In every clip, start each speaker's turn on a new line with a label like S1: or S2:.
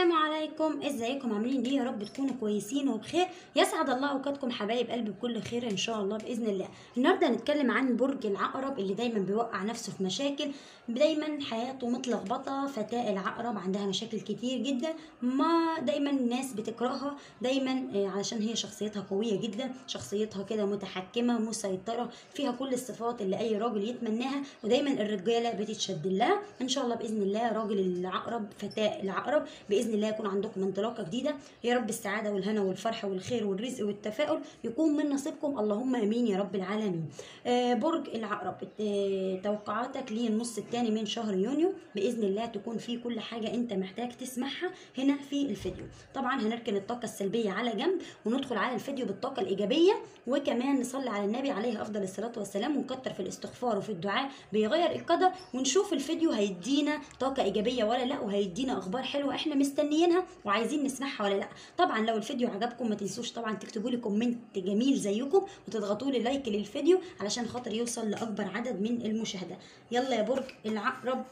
S1: عليكم ازيكم عاملين ايه يا رب تكونوا كويسين وبخير يسعد الله اوقاتكم حبايب قلبي بكل خير ان شاء الله باذن الله النهارده هنتكلم عن برج العقرب اللي دايما بيوقع نفسه في مشاكل دايما حياته متلخبطه فتاة العقرب عندها مشاكل كتير جدا ما دايما الناس بتكرهها دايما آه، علشان هي شخصيتها قويه جدا شخصيتها كده متحكمه مسيطره فيها كل الصفات اللي اي راجل يتمناها ودايما الرجاله بتتشد لها ان شاء الله باذن الله راجل العقرب فتاة العقرب باذن الله يكون عندكم انطلاقه جديده يا رب السعاده والهنا والفرحه والخير والرزق والتفاؤل يكون من نصيبكم اللهم امين يا رب العالمين آه برج العقرب آه توقعاتك للنص الثاني من شهر يونيو باذن الله تكون فيه كل حاجه انت محتاج تسمعها هنا في الفيديو طبعا هنركن الطاقه السلبيه على جنب وندخل على الفيديو بالطاقه الايجابيه وكمان نصلي على النبي عليه افضل الصلاه والسلام ونكتر في الاستغفار وفي الدعاء بيغير القدر ونشوف الفيديو هيدينا طاقه ايجابيه ولا لا وهيدينا اخبار حلوه احنا مستنيينها وعايزين نسمعها ولا لا طبعا لو الفيديو عجبكم ما تنسوش طبعا تكتبوا لي كومنت جميل زيكم وتضغطوا لي لايك للفيديو علشان خاطر يوصل لاكبر عدد من المشاهده يلا يا برج العقرب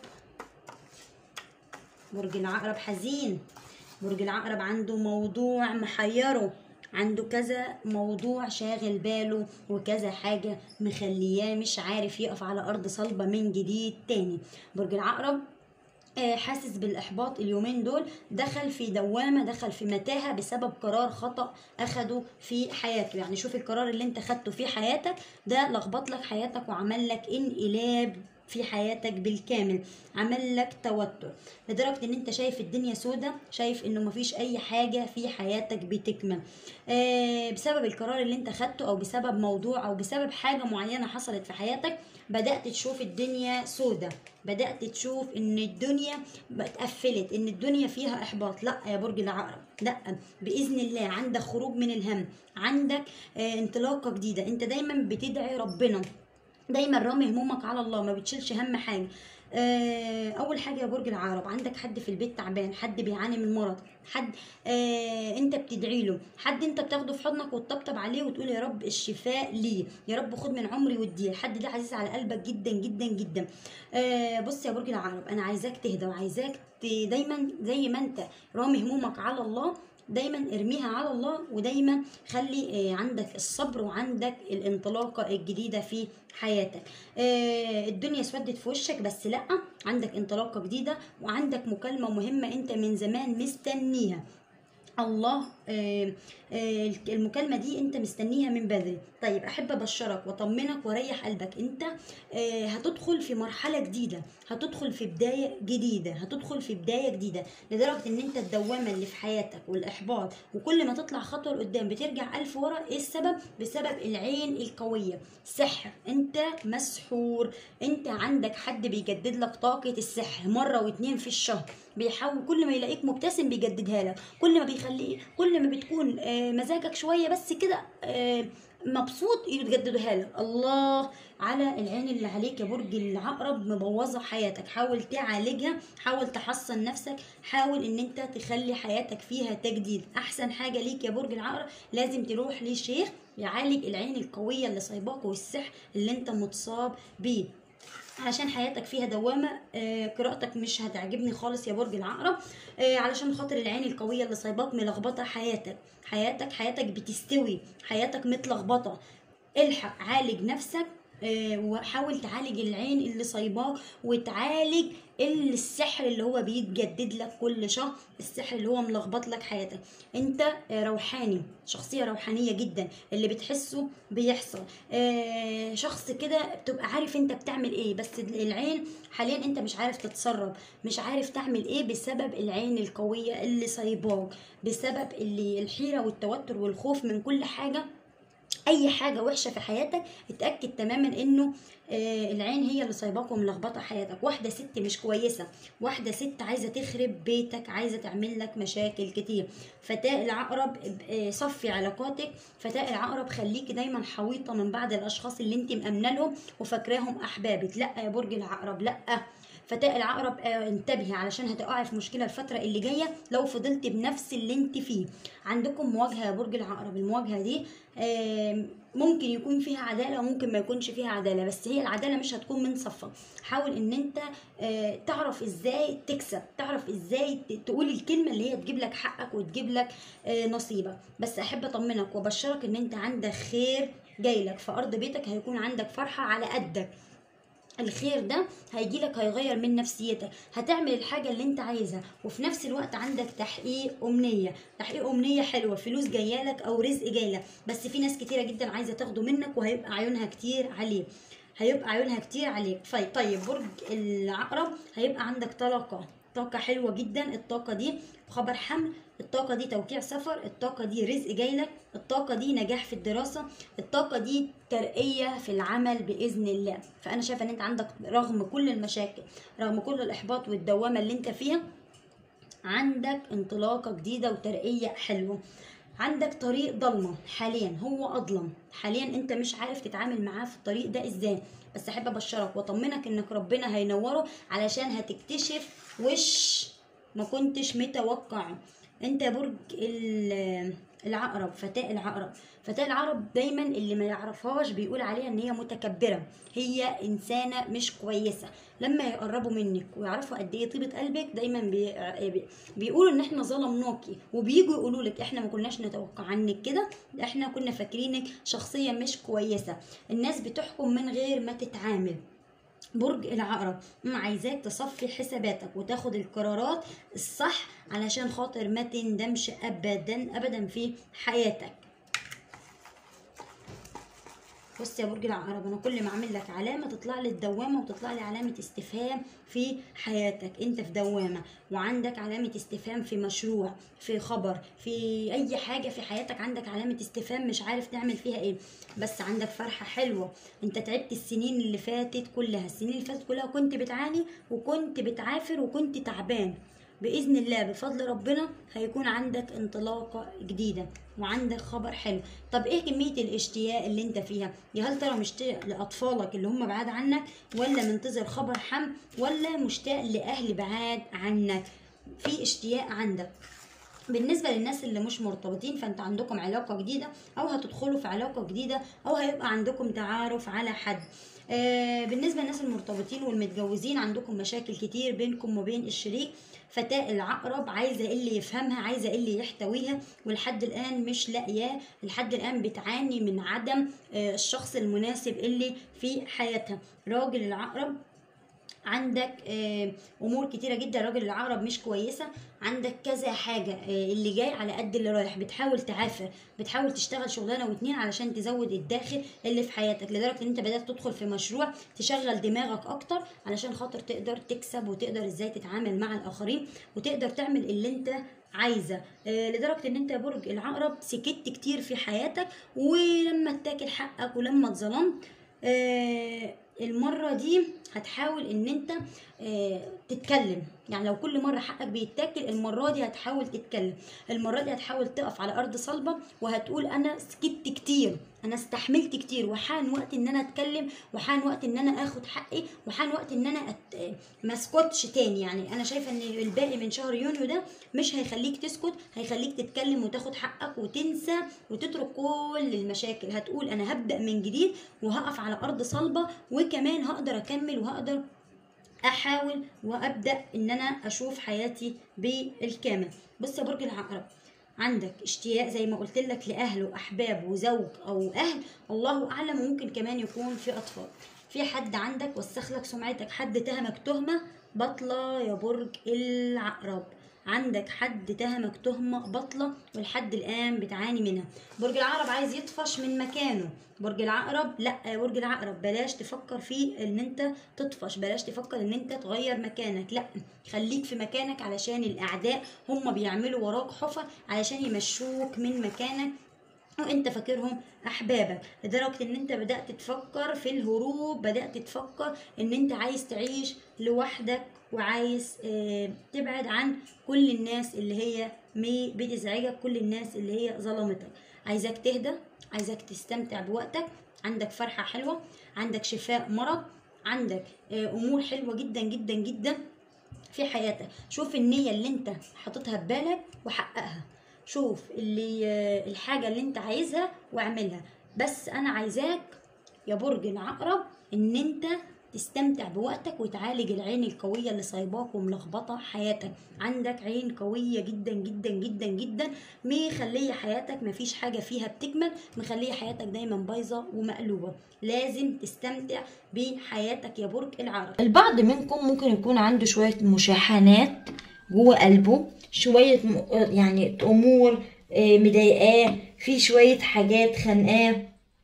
S1: برج العقرب حزين برج العقرب عنده موضوع محيره عنده كذا موضوع شاغل باله وكذا حاجة مخلياه مش عارف يقف على أرض صلبة من جديد تاني برج العقرب آه، حاسس بالإحباط اليومين دول دخل في دوامة دخل في متاهة بسبب قرار خطأ أخده في حياته يعني شوف القرار اللي انت خدته في حياتك ده لخبط لك حياتك وعمل لك انقلاب في حياتك بالكامل عمل لك توتر لدرجة ان انت شايف الدنيا سودة شايف انه مفيش اي حاجة في حياتك بتكمل آه بسبب القرار اللي انت خدته او بسبب موضوع او بسبب حاجة معينة حصلت في حياتك بدأت تشوف الدنيا سودة بدأت تشوف ان الدنيا اتقفلت ان الدنيا فيها احباط لا يا برج العقرب لا باذن الله عندك خروج من الهم عندك آه انطلاقة جديدة انت دايما بتدعي ربنا دايما رامي همومك على الله ما بتشيلش هم حاجه آه، اول حاجه يا برج العقرب عندك حد في البيت تعبان حد بيعاني من مرض حد آه انت بتدعي له حد انت بتاخده في حضنك وتطبطب عليه وتقول يا رب الشفاء ليه يا رب خد من عمري واديه الحد ده عزيز على قلبك جدا جدا جدا آه بص يا برج العقرب انا عايزاك تهدى وعايزاك ت- دايما زي ما انت رامي همومك على الله دايما ارميها على الله ودايما خلي آه، عندك الصبر وعندك الانطلاقة الجديدة في حياتك آه، الدنيا اسودت في وشك بس لا عندك انطلاقة جديدة وعندك مكالمة مهمة انت من زمان مستنيها الله آه، آه، المكالمة دي انت مستنيها من بدري طيب احب ابشرك واطمنك واريح قلبك انت آه، هتدخل في مرحلة جديدة هتدخل في بداية جديدة هتدخل في بداية جديدة لدرجة ان انت الدوامة اللي في حياتك والاحباط وكل ما تطلع خطوة لقدام بترجع الف ورا ايه السبب بسبب العين القوية سحر انت مسحور انت عندك حد بيجدد لك طاقة السحر مرة واتنين في الشهر بيحاول كل ما يلاقيك مبتسم بيجددها لك كل ما بيخليه كل ما بتكون آه، مزاجك شويه بس كده آه، مبسوط يجددها لك الله على العين اللي عليك يا برج العقرب مبوظه حياتك حاول تعالجها حاول تحصن نفسك حاول ان انت تخلي حياتك فيها تجديد احسن حاجه ليك يا برج العقرب لازم تروح لشيخ يعالج العين القويه اللي صايباك والسحر اللي انت متصاب بيه علشان حياتك فيها دوامة آه قراءتك مش هتعجبني خالص يا برج العقرب آه علشان خاطر العين القوية اللي صايباك ملخبطة حياتك حياتك حياتك بتستوي حياتك متلخبطة الحق عالج نفسك آه وحاول تعالج العين اللي صايباك وتعالج السحر اللي هو بيتجدد لك كل شهر السحر اللي هو ملخبط لك حياتك انت آه، روحاني شخصية روحانية جدا اللي بتحسه بيحصل آه، شخص كده بتبقى عارف انت بتعمل ايه بس العين حاليا انت مش عارف تتصرف مش عارف تعمل ايه بسبب العين القوية اللي صايباك بسبب اللي الحيرة والتوتر والخوف من كل حاجة اي حاجه وحشه في حياتك اتاكد تماما انه آه، العين هي اللي صايباك وملخبطه حياتك واحده ست مش كويسه واحده ست عايزه تخرب بيتك عايزه تعمل لك مشاكل كتير فتاة العقرب آه، صفي علاقاتك فتاة العقرب خليكي دايما حويطه من بعض الاشخاص اللي انت مامنه لهم وفاكراهم احبابك لا يا برج العقرب لا فتاة العقرب آه، انتبهي علشان هتقعي في مشكله الفتره اللي جايه لو فضلت بنفس اللي انت فيه عندكم مواجهه يا برج العقرب المواجهه دي آم، ممكن يكون فيها عداله وممكن ما يكونش فيها عداله بس هي العداله مش هتكون من صفك حاول ان انت آه، تعرف ازاي تكسب تعرف ازاي ت- تقول الكلمه اللي هي تجيب لك حقك وتجيب لك آه، نصيبك بس احب اطمنك وابشرك ان انت عندك خير جاي لك في ارض بيتك هيكون عندك فرحه على قدك الخير ده هيجي لك هيغير من نفسيتك هتعمل الحاجة اللي انت عايزها وفي نفس الوقت عندك تحقيق أمنية تحقيق أمنية حلوة فلوس جاية لك أو رزق جاي لك بس في ناس كتيرة جدا عايزة تاخده منك وهيبقى عيونها كتير عليه هيبقى عيونها كتير عليك طيب طيب برج العقرب هيبقى عندك طاقة طاقة حلوة جدا الطاقة دي خبر حمل الطاقة دي توقيع سفر الطاقة دي رزق جاي لك الطاقة دي نجاح في الدراسة الطاقة دي ترقية في العمل بإذن الله فأنا شايفة إن أنت عندك رغم كل المشاكل رغم كل الإحباط والدوامة اللي أنت فيها عندك انطلاقة جديدة وترقية حلوة عندك طريق ضلمة حاليا هو أظلم حاليا انت مش عارف تتعامل معاه في الطريق ده ازاي بس احب ابشرك واطمنك انك ربنا هينوره علشان هتكتشف وش ما كنتش متوقع انت برج ال- العقرب فتاة العقرب فتاة العقرب دايما اللي ما يعرفهاش بيقول عليها ان هي متكبرة هي انسانة مش كويسة لما يقربوا منك ويعرفوا قد ايه طيبة قلبك دايما بي... بي- بيقولوا ان احنا ظلمناكي وبيجوا يقولوا لك احنا ما كناش نتوقع عنك كده ده احنا كنا فاكرينك شخصية مش كويسة الناس بتحكم من غير ما تتعامل برج العقرب أم عايزاك تصفي حساباتك وتاخد القرارات الصح علشان خاطر ما تندمش ابدا ابدا في حياتك بص يا برج العقرب انا كل ما اعمل لك علامه تطلع لي الدوامه وتطلع لي علامه استفهام في حياتك انت في دوامه وعندك علامه استفهام في مشروع في خبر في اي حاجه في حياتك عندك علامه استفهام مش عارف تعمل فيها ايه بس عندك فرحه حلوه انت تعبت السنين اللي فاتت كلها السنين اللي فاتت كلها كنت بتعاني وكنت بتعافر وكنت تعبان باذن الله بفضل ربنا هيكون عندك انطلاقه جديده وعندك خبر حلو طب ايه كميه الاشتياق اللي انت فيها يا هل ترى مشتاق لاطفالك اللي هم بعاد عنك ولا منتظر خبر حمل ولا مشتاق لاهل بعاد عنك في اشتياق عندك بالنسبة للناس اللي مش مرتبطين فانت عندكم علاقة جديدة او هتدخلوا في علاقة جديدة او هيبقى عندكم تعارف على حد آه بالنسبة للناس المرتبطين والمتجوزين عندكم مشاكل كتير بينكم وبين الشريك فتاة العقرب عايزة اللي يفهمها عايزة اللي يحتويها ولحد الآن مش لاقياه لحد الآن بتعاني من عدم آه الشخص المناسب اللي في حياتها راجل العقرب عندك آه، امور كتيره جدا راجل العقرب مش كويسه عندك كذا حاجه آه، اللي جاي على قد اللي رايح بتحاول تعافر بتحاول تشتغل شغلانه واتنين علشان تزود الداخل اللي في حياتك لدرجه ان انت بدات تدخل في مشروع تشغل دماغك اكتر علشان خاطر تقدر تكسب وتقدر ازاي تتعامل مع الاخرين وتقدر تعمل اللي انت عايزه آه، لدرجه ان انت يا برج العقرب سكت كتير في حياتك ولما اتاكل حقك ولما اتظلمت آه، المرة دي هتحاول ان انت آه، تتكلم يعني لو كل مرة حقك بيتاكل المرة دي هتحاول تتكلم المرة دي هتحاول تقف على ارض صلبة وهتقول انا سكت كتير انا استحملت كتير وحان وقت ان انا اتكلم وحان وقت ان انا اخد حقي وحان وقت ان انا أت... ما اسكتش تاني يعني انا شايفه ان الباقي من شهر يونيو ده مش هيخليك تسكت هيخليك تتكلم وتاخد حقك وتنسى وتترك كل المشاكل هتقول انا هبدا من جديد وهقف على ارض صلبه وكمان هقدر اكمل وهقدر احاول وابدا ان انا اشوف حياتي بالكامل بص يا برج العقرب عندك اشتياق زي ما قلت لك لاهل واحباب وزوج او اهل الله اعلم وممكن كمان يكون في اطفال في حد عندك وسخ لك سمعتك حد تهمك تهمه بطله يا برج العقرب عندك حد تهمك تهمة بطلة ولحد الآن بتعاني منها برج العقرب عايز يطفش من مكانه برج العقرب لا يا برج العقرب بلاش تفكر في ان انت تطفش بلاش تفكر ان انت تغير مكانك لا خليك في مكانك علشان الاعداء هم بيعملوا وراك حفر علشان يمشوك من مكانك وانت فاكرهم احبابك لدرجه ان انت بدات تفكر في الهروب بدات تفكر ان انت عايز تعيش لوحدك وعايز آه، تبعد عن كل الناس اللي هي مي- بتزعجك كل الناس اللي هي ظلمتك عايزاك تهدى عايزاك تستمتع بوقتك عندك فرحه حلوه عندك شفاء مرض عندك آه، امور حلوه جدا جدا جدا في حياتك شوف النية اللي انت حاططها في بالك وحققها شوف اللي آه، الحاجة اللي انت عايزها واعملها بس انا عايزاك يا برج العقرب ان انت تستمتع بوقتك وتعالج العين القوية اللي صايباك وملخبطة حياتك عندك عين قوية جدا جدا جدا جدا مخلية حياتك مفيش حاجة فيها بتكمل مخلية حياتك دايما بايظة ومقلوبة لازم تستمتع بحياتك يا برج العقرب البعض منكم ممكن يكون عنده شوية مشاحنات جوه قلبه شوية م- يعني أمور آه، مضايقاه في شوية حاجات خانقاه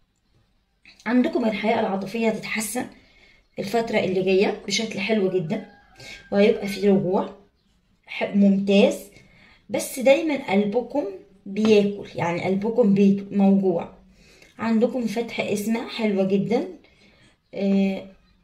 S1: عندكم الحياة العاطفية هتتحسن الفترة اللي جاية بشكل حلو جدا وهيبقى في رجوع ح- ممتاز بس دايما قلبكم بياكل يعني قلبكم بيت موجوع عندكم فتح اسمة حلوة جدا آه،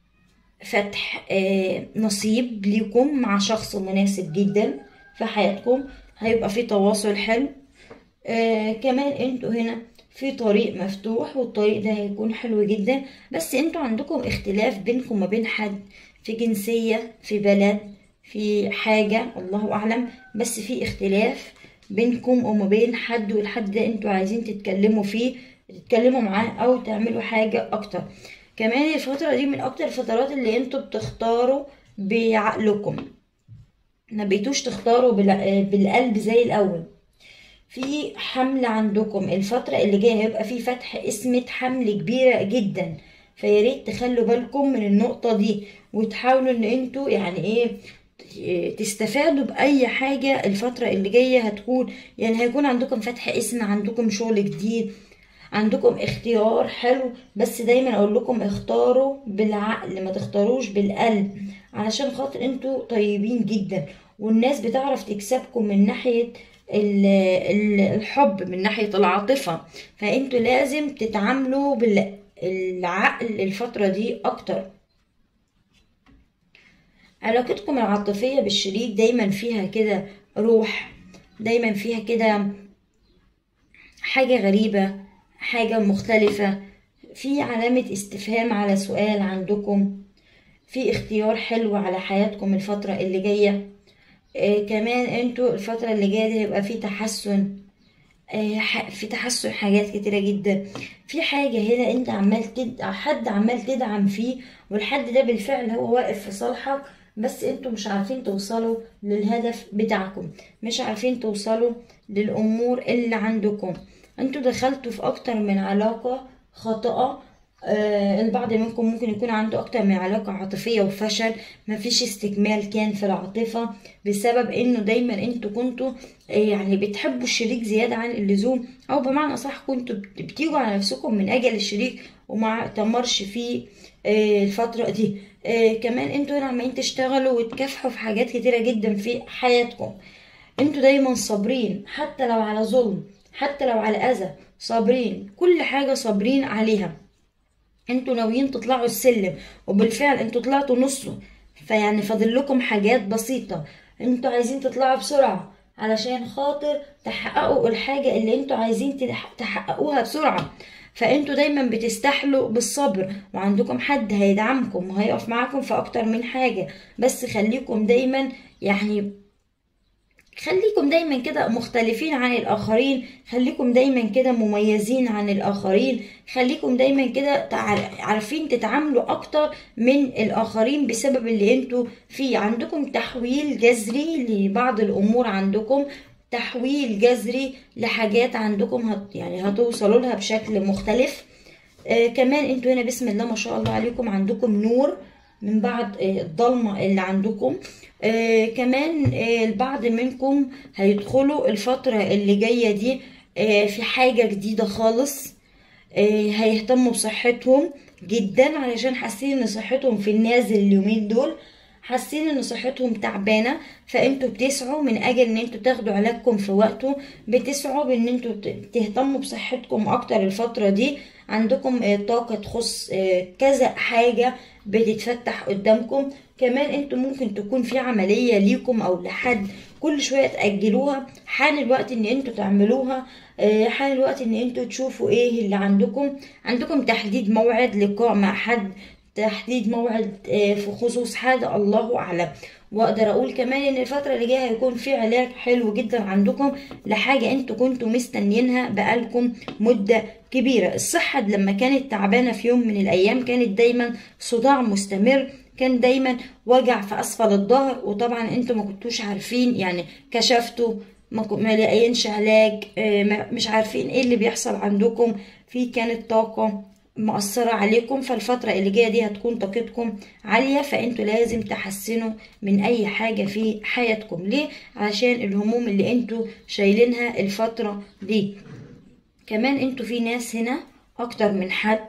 S1: فتح آه، نصيب ليكم مع شخص مناسب جدا في حياتكم هيبقى في تواصل حلو آه كمان انتوا هنا في طريق مفتوح والطريق ده هيكون حلو جدا بس انتوا عندكم اختلاف بينكم وما بين حد في جنسية في بلد في حاجة الله أعلم بس في اختلاف بينكم وما بين حد والحد ده انتوا عايزين تتكلموا فيه تتكلموا معاه أو تعملوا حاجة أكتر كمان الفترة دي من أكتر الفترات اللي انتوا بتختاروا بعقلكم ما بقيتوش تختاروا بال- بالقلب زي الأول في حمل عندكم الفترة اللي جاية هيبقى في فتح اسمة حمل كبيرة جدا فياريت تخلوا بالكم من النقطة دي وتحاولوا ان انتوا يعني ايه تستفادوا بأي حاجة الفترة اللي جاية هتكون يعني هيكون عندكم فتح اسم عندكم شغل جديد عندكم اختيار حلو بس دايما اقول لكم اختاروا بالعقل ما تختاروش بالقلب علشان خاطر انتوا طيبين جدا والناس بتعرف تكسبكم من ناحية ال- ال- الحب من ناحية العاطفة فانتوا لازم تتعاملوا بالعقل الفترة دي اكتر علاقتكم العاطفية بالشريك دايما فيها كده روح دايما فيها كده حاجة غريبة حاجة مختلفة في علامة استفهام على سؤال عندكم في اختيار حلو على حياتكم الفترة اللي جاية آه كمان انتوا الفترة اللي جاية دي هيبقى في تحسن آه ح- في تحسن حاجات كتيرة جدا في حاجة هنا انت عمال تد... حد عمال تدعم فيه والحد ده بالفعل هو واقف في صالحك بس انتوا مش عارفين توصلوا للهدف بتاعكم مش عارفين توصلوا للأمور اللي عندكم انتوا دخلتوا في اكتر من علاقة خاطئة آه البعض منكم ممكن يكون عنده اكتر من علاقة عاطفية وفشل مفيش استكمال كان في العاطفة بسبب انه دايما انتوا كنتوا آه يعني بتحبوا الشريك زيادة عن اللزوم او بمعنى صح كنتوا بت- بتيجوا على نفسكم من اجل الشريك وما تمرش فيه آه الفترة دي آه كمان انتوا هنا عمالين تشتغلوا وتكافحوا في حاجات كتيرة جدا في حياتكم انتوا دايما صابرين حتى لو على ظلم حتى لو على اذى صابرين كل حاجة صابرين عليها انتوا ناويين تطلعوا السلم وبالفعل انتوا طلعتوا نصه فيعني فاضل لكم حاجات بسيطة انتوا عايزين تطلعوا بسرعة علشان خاطر تحققوا الحاجة اللي انتوا عايزين تح- تحققوها بسرعة فانتوا دايما بتستحلوا بالصبر وعندكم حد هيدعمكم وهيقف معاكم في اكتر من حاجة بس خليكم دايما يعني خليكم دايما كده مختلفين عن الآخرين خليكم دايما كده مميزين عن الآخرين خليكم دايما كده تع- عارفين تتعاملوا أكتر من الآخرين بسبب اللي انتوا فيه عندكم تحويل جذري لبعض الأمور عندكم تحويل جذري لحاجات عندكم هت يعني هتوصلوا لها بشكل مختلف آه كمان انتوا هنا بسم الله ما شاء الله عليكم عندكم نور من بعد آه، الضلمة اللي عندكم آه كمان آه البعض منكم هيدخلوا الفترة اللي جاية دي آه في حاجة جديدة خالص آه هيهتموا بصحتهم جدا علشان حاسين ان صحتهم في النازل اليومين دول حاسين ان صحتهم تعبانه فانتوا بتسعوا من اجل ان انتوا تاخدوا علاجكم في وقته بتسعوا بان انتوا ت- تهتموا بصحتكم اكتر الفتره دي عندكم آه، طاقه تخص آه، كذا حاجه بتتفتح قدامكم كمان انتوا ممكن تكون في عمليه ليكم او لحد كل شويه تاجلوها حان الوقت ان انتوا تعملوها آه، حان الوقت ان انتوا تشوفوا ايه اللي عندكم عندكم تحديد موعد لقاء مع حد
S2: تحديد موعد آه، في خصوص حاجة الله أعلم واقدر اقول كمان ان الفترة اللي جاية هيكون في علاج حلو جدا عندكم لحاجة انتوا كنتوا مستنيينها بقالكم مدة كبيرة الصحة لما كانت تعبانة في يوم من الايام كانت دايما صداع مستمر كان دايما وجع في اسفل الظهر وطبعا انتوا ما كنتوش عارفين يعني كشفتوا ما كو- ما لاقيينش علاج آه، ما- مش عارفين ايه اللي بيحصل عندكم في كانت طاقة مؤثرة عليكم فالفترة اللي جاية دي هتكون طاقتكم عالية فانتوا لازم تحسنوا من اي حاجة في حياتكم ليه؟ عشان الهموم اللي انتوا شايلينها الفترة دي كمان انتوا في ناس هنا اكتر من حد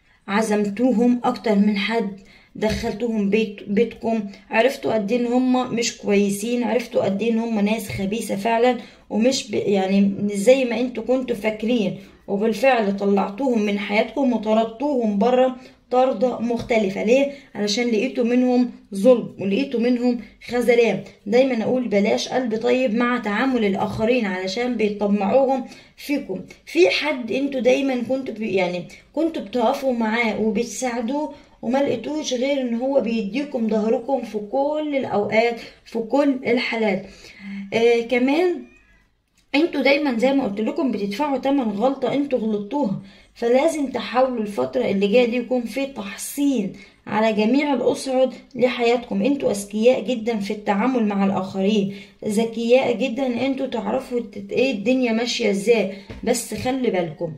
S2: عزمتوهم اكتر من حد دخلتوهم بيت بيتكم عرفتوا قد ايه ان هم مش كويسين عرفتوا قد ايه ان هم ناس خبيثه فعلا ومش ب... يعني مش زي ما انتوا كنتوا فاكرين وبالفعل طلعتوهم من حياتكم وطردتوهم بره طردة مختلفة ليه؟ علشان لقيتوا منهم ظلم ولقيتوا منهم خذلان دايما اقول بلاش قلب طيب مع تعامل الاخرين علشان بيطمعوهم فيكم في حد انتوا دايما كنتوا بي يعني كنتوا بتقفوا معاه وبتساعدوه وما لقيتوش غير ان هو بيديكم ظهركم في كل الاوقات في كل الحالات آه كمان انتوا دايما زي ما قلت لكم بتدفعوا تمن غلطة انتوا غلطتوها فلازم تحاولوا الفترة اللي جاية دي يكون في تحصين على جميع الأسرد لحياتكم انتوا أذكياء جدا في التعامل مع الآخرين ذكياء جدا انتوا تعرفوا الت- ايه الدنيا ماشية ازاي بس خلي بالكم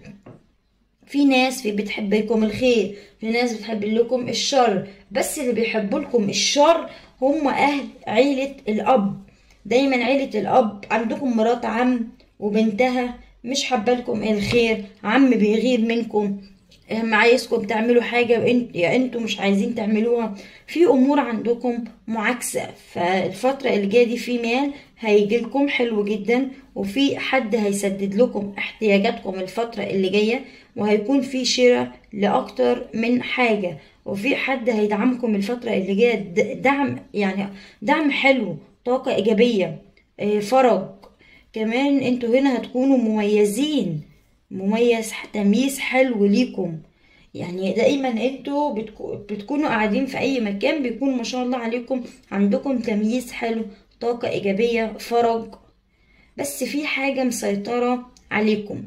S2: في ناس في بتحب لكم الخير في ناس بتحب لكم الشر بس اللي بيحبوا لكم الشر هم اهل عيلة الاب دايما عيلة الاب عندكم مرات عم وبنتها مش حابة لكم الخير عم بيغير منكم هم عايزكم تعملوا حاجة وانت يا انتوا مش عايزين تعملوها في امور عندكم معاكسة فالفترة اللي جاية دي في مال هيجيلكم حلو جدا وفي حد هيسدد لكم احتياجاتكم الفترة اللي جاية وهيكون في شراء لأكتر من حاجة وفي حد هيدعمكم الفترة اللي جاية د- دعم يعني دعم حلو طاقة إيجابية آه، فرج كمان انتوا هنا هتكونوا مميزين مميز تمييز حلو ليكم يعني دايما انتوا بتكو بتكونوا قاعدين في اي مكان بيكون ما شاء الله عليكم عندكم تمييز حلو طاقة ايجابية فرج بس في حاجة مسيطرة عليكم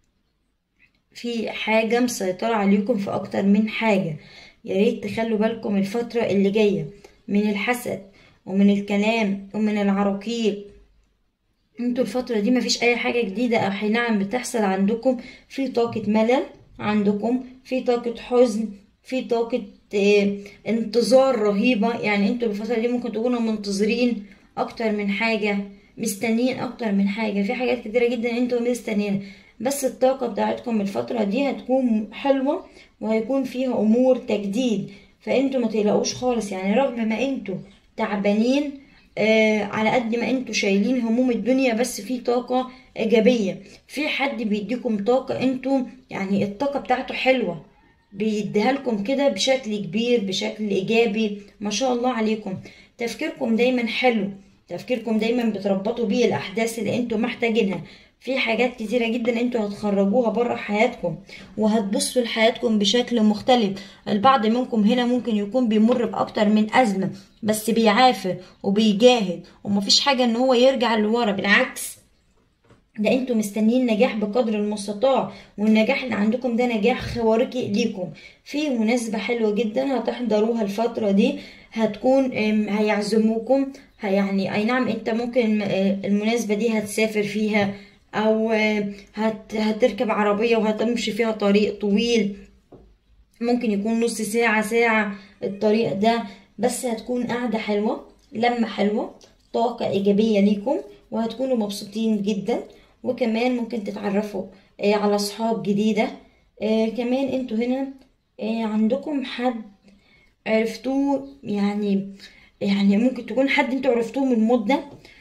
S2: في حاجة مسيطرة عليكم في أكتر من حاجة يا ريت تخلوا بالكم الفترة اللي جاية من الحسد ومن الكلام ومن العراقيل انتوا الفترة دي مفيش أي حاجة جديدة أو حي نعم بتحصل عندكم في طاقة ملل عندكم في طاقة حزن في طاقة آه، انتظار رهيبة يعني انتوا الفترة دي ممكن تكونوا منتظرين أكتر من حاجة مستنيين أكتر من حاجة في حاجات كتيرة جدا انتوا مستنيين بس الطاقة بتاعتكم الفترة دي هتكون حلوة وهيكون فيها أمور تجديد فانتوا ما تقلقوش خالص يعني رغم ما انتوا تعبانين آه على قد ما انتوا شايلين هموم الدنيا بس في طاقة إيجابية في حد بيديكم طاقة انتوا يعني الطاقة بتاعته حلوة بيديها لكم كده بشكل كبير بشكل إيجابي ما شاء الله عليكم تفكيركم دايما حلو تفكيركم دايما بتربطوا بيه الأحداث اللي انتوا محتاجينها في حاجات كتيرة جدا انتوا هتخرجوها بره حياتكم وهتبصوا لحياتكم بشكل مختلف البعض منكم هنا ممكن يكون بيمر بأكتر من أزمة بس بيعافر وبيجاهد ومفيش حاجة ان هو يرجع لورا بالعكس ده انتوا مستنيين نجاح بقدر المستطاع والنجاح اللي عندكم ده نجاح خوارقي ليكم في مناسبة حلوة جدا هتحضروها الفترة دي هتكون ام، هيعزموكم ه- يعني اي نعم انت ممكن اه، المناسبة دي هتسافر فيها او اه، هت هتركب عربية وهتمشي فيها طريق طويل ممكن يكون نص ساعة ساعة الطريق ده بس هتكون قاعدة حلوة لمة حلوة طاقة إيجابية ليكم وهتكونوا مبسوطين جدا وكمان ممكن تتعرفوا آه، على صحاب جديدة آه، كمان انتوا هنا آه، عندكم حد عرفتوه يعني يعني ممكن تكون حد انتوا عرفتوه من مدة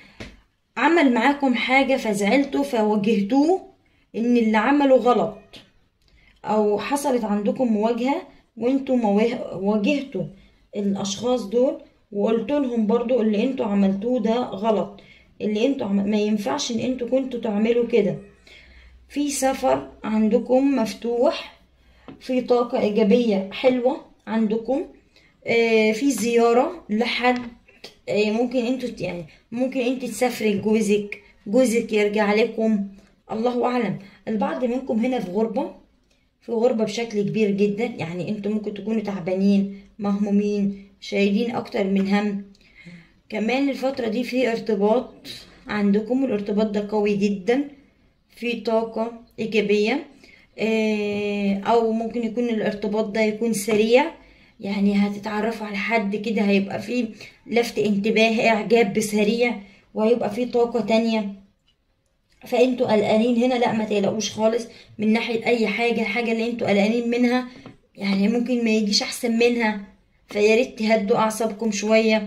S2: عمل معاكم حاجة فزعلتوا فواجهتوه ان اللي عمله غلط او حصلت عندكم مواجهة وانتوا مواه- واجهتوا الاشخاص دول وقلت لهم برضو اللي انتوا عملتوه ده غلط اللي انتوا عم... ما ينفعش ان انتوا كنتوا تعملوا كده في سفر عندكم مفتوح في طاقة إيجابية حلوة عندكم آه، في زيارة لحد آه، ممكن انتوا ت- يعني ممكن انت تسافري لجوزك جوزك يرجع لكم الله اعلم البعض منكم هنا في غربة في غربة بشكل كبير جدا يعني انتوا ممكن تكونوا تعبانين مهمومين شايلين اكتر من هم كمان الفترة دي في ارتباط عندكم والارتباط ده قوي جدا في طاقة إيجابية آه، أو ممكن يكون الارتباط ده يكون سريع يعني هتتعرفوا على حد كده هيبقى فيه لفت انتباه إعجاب بسريع وهيبقى فيه طاقة تانية فانتوا قلقانين هنا لا ما تقلقوش خالص من ناحية أي حاجة الحاجة اللي انتوا قلقانين منها يعني ممكن ما يجيش أحسن منها فياريت تهدوا أعصابكم شوية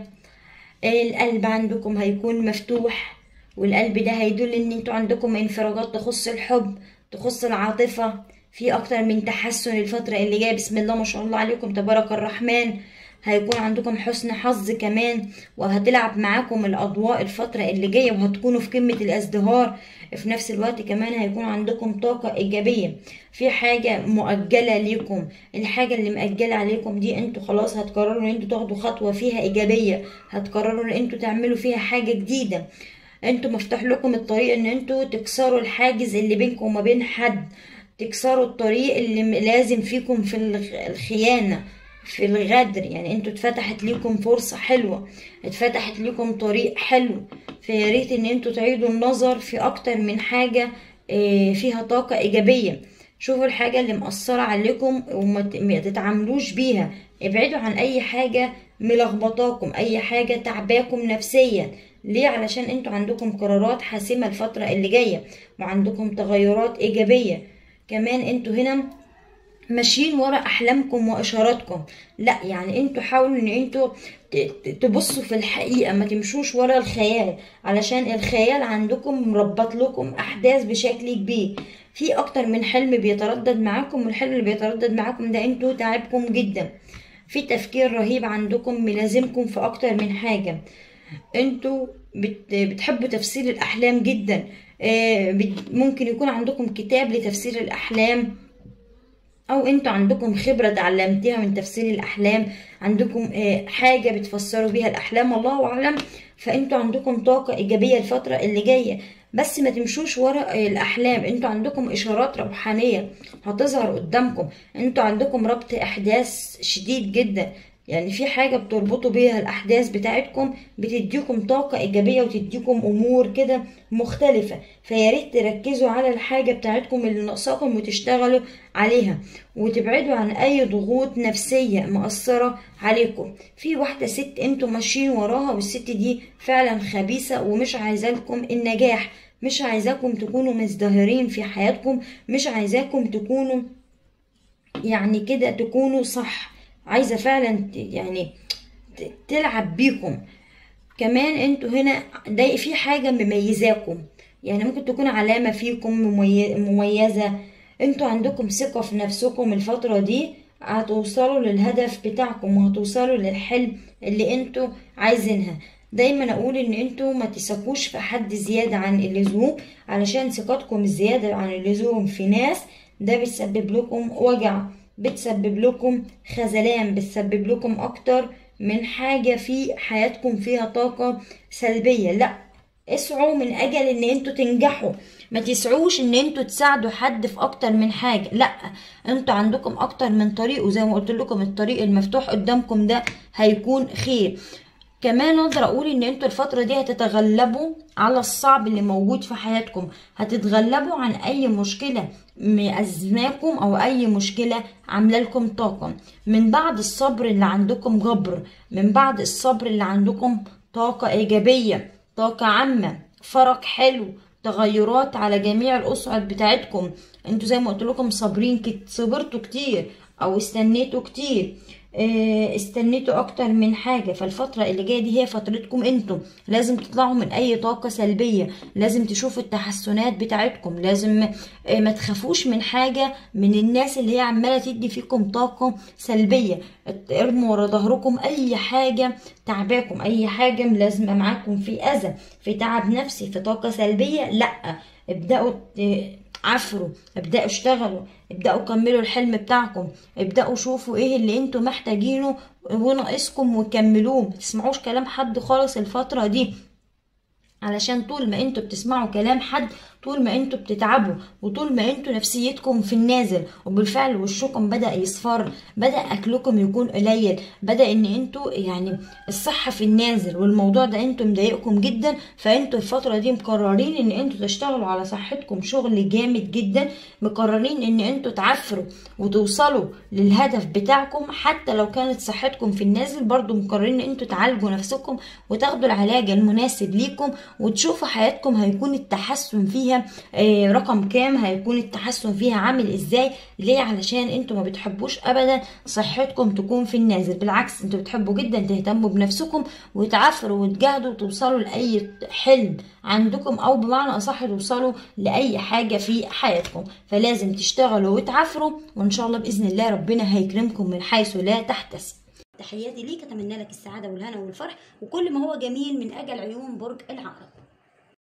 S2: القلب عندكم هيكون مفتوح والقلب ده هيدل ان انتوا عندكم انفراجات تخص الحب تخص العاطفة في اكتر من تحسن الفترة اللي جاية بسم الله ما شاء الله عليكم تبارك الرحمن هيكون عندكم حسن حظ كمان وهتلعب معاكم الاضواء الفترة اللي جاية وهتكونوا في قمة الازدهار في نفس الوقت كمان هيكون عندكم طاقة ايجابية في حاجة مؤجلة ليكم الحاجة اللي مؤجلة عليكم دي انتوا خلاص هتقرروا ان انتوا تاخدوا خطوة فيها ايجابية هتقرروا ان انتوا تعملوا فيها حاجة جديدة انتوا مفتوح لكم الطريق ان انتوا تكسروا الحاجز اللي بينكم وما بين حد تكسروا الطريق اللي م- لازم فيكم في الغ- الخيانة في الغدر يعني انتوا اتفتحت ليكم فرصة حلوة اتفتحت ليكم طريق حلو فياريت ان انتوا تعيدوا النظر في اكتر من حاجة اه، فيها طاقة ايجابية شوفوا الحاجة اللي مأثرة عليكم وما ت- ما تتعاملوش بيها ابعدوا عن اي حاجة ملخبطاكم اي حاجة تعباكم نفسيا ليه علشان انتوا عندكم قرارات حاسمة الفترة اللي جاية وعندكم تغيرات ايجابية كمان انتوا هنا ماشيين ورا احلامكم واشاراتكم لا يعني انتوا حاولوا ان انتوا ت- ت- تبصوا في الحقيقة ما تمشوش ورا الخيال علشان الخيال عندكم مربط لكم احداث بشكل كبير في اكتر من حلم بيتردد معاكم والحلم اللي بيتردد معاكم ده انتوا تعبكم جدا في تفكير رهيب عندكم ملازمكم في اكتر من حاجة انتوا بت- بتحبوا تفسير الاحلام جدا آه، بت- ممكن يكون عندكم كتاب لتفسير الاحلام او انتوا عندكم خبرة اتعلمتيها من تفسير الاحلام عندكم آه، حاجة بتفسروا بيها الاحلام الله اعلم فانتوا عندكم طاقة ايجابية الفترة اللي جاية بس ما تمشوش ورا آه، الاحلام انتوا عندكم اشارات روحانية هتظهر قدامكم انتوا عندكم ربط احداث شديد جدا يعني في حاجة بتربطوا بيها الأحداث بتاعتكم بتديكم طاقة إيجابية وتديكم أمور كده مختلفة فياريت تركزوا على الحاجة بتاعتكم اللي ناقصاكم وتشتغلوا عليها وتبعدوا عن أي ضغوط نفسية مؤثرة عليكم في واحدة ست انتوا ماشيين وراها والست دي فعلا خبيثة ومش عايزالكم النجاح مش عايزاكم تكونوا مزدهرين في حياتكم مش عايزاكم تكونوا يعني كده تكونوا صح عايزة فعلا ت- يعني ت- تلعب بيكم كمان انتوا هنا ده في حاجة مميزاكم يعني ممكن تكون علامة فيكم ممي- مميزة انتوا عندكم ثقة في نفسكم الفترة دي هتوصلوا للهدف بتاعكم وهتوصلوا للحلم اللي انتوا عايزينها دايما اقول ان انتوا ما تثقوش في حد زيادة عن اللزوم علشان ثقتكم الزيادة عن اللزوم في ناس ده بتسبب لكم وجع بتسبب لكم خذلان بتسبب لكم اكتر من حاجة في حياتكم فيها طاقة سلبية لا اسعوا من اجل ان انتوا تنجحوا ما تسعوش ان انتوا تساعدوا حد في اكتر من حاجة لا انتوا عندكم اكتر من طريق وزي ما قلت لكم الطريق المفتوح قدامكم ده هيكون خير كمان اقدر اقول ان انتوا الفترة دي هتتغلبوا على الصعب اللي موجود في حياتكم هتتغلبوا عن اي مشكلة مأزماكم او اي مشكلة عاملة لكم طاقة من بعد الصبر اللي عندكم جبر من بعد الصبر اللي عندكم طاقة ايجابية طاقة عامة فرق حلو تغيرات على جميع الأسعد بتاعتكم انتوا زي ما قلت لكم صابرين كت... صبرتوا كتير او استنيتوا كتير اه، استنيتوا اكتر من حاجة فالفترة اللي جاية دي هي فترتكم انتوا لازم تطلعوا من اي طاقة سلبية لازم تشوفوا التحسنات بتاعتكم لازم اه، ما تخافوش من حاجة من الناس اللي هي عمالة تدي فيكم طاقة سلبية ارموا ورا ظهركم اي حاجة تعباكم اي حاجة ملازمة معاكم في اذى في تعب نفسي في طاقة سلبية لا ابدأوا ت- عفروا ابدأوا اشتغلوا ابدأوا كملوا الحلم بتاعكم ابدأوا شوفوا ايه اللي انتوا محتاجينه وناقصكم وكملوه ما تسمعوش كلام حد خالص الفترة دي علشان طول ما انتوا بتسمعوا كلام حد طول ما انتوا بتتعبوا وطول ما انتوا نفسيتكم في النازل وبالفعل وشكم بدأ يصفر بدأ اكلكم يكون قليل بدأ ان انتوا يعني الصحة في النازل والموضوع ده انتوا مضايقكم جدا فانتوا الفترة دي مقررين ان انتوا تشتغلوا على صحتكم شغل جامد جدا مقررين ان انتوا تعفروا وتوصلوا للهدف بتاعكم حتى لو كانت صحتكم في النازل برضو مقررين ان انتوا تعالجوا نفسكم وتاخدوا العلاج المناسب ليكم وتشوفوا حياتكم هيكون التحسن فيها آه، رقم كام هيكون التحسن فيها عامل ازاي ليه علشان انتوا ما بتحبوش ابدا صحتكم تكون في النازل بالعكس انتوا بتحبوا جدا تهتموا بنفسكم وتعافروا وتجاهدوا وتوصلوا لاي حلم عندكم او بمعنى اصح توصلوا لاي حاجه في حياتكم فلازم تشتغلوا وتعافروا وان شاء الله باذن الله ربنا هيكرمكم من حيث لا تحتسب
S1: تحياتي ليك اتمنى لك السعاده والهنا والفرح وكل ما هو جميل من اجل عيون برج العقرب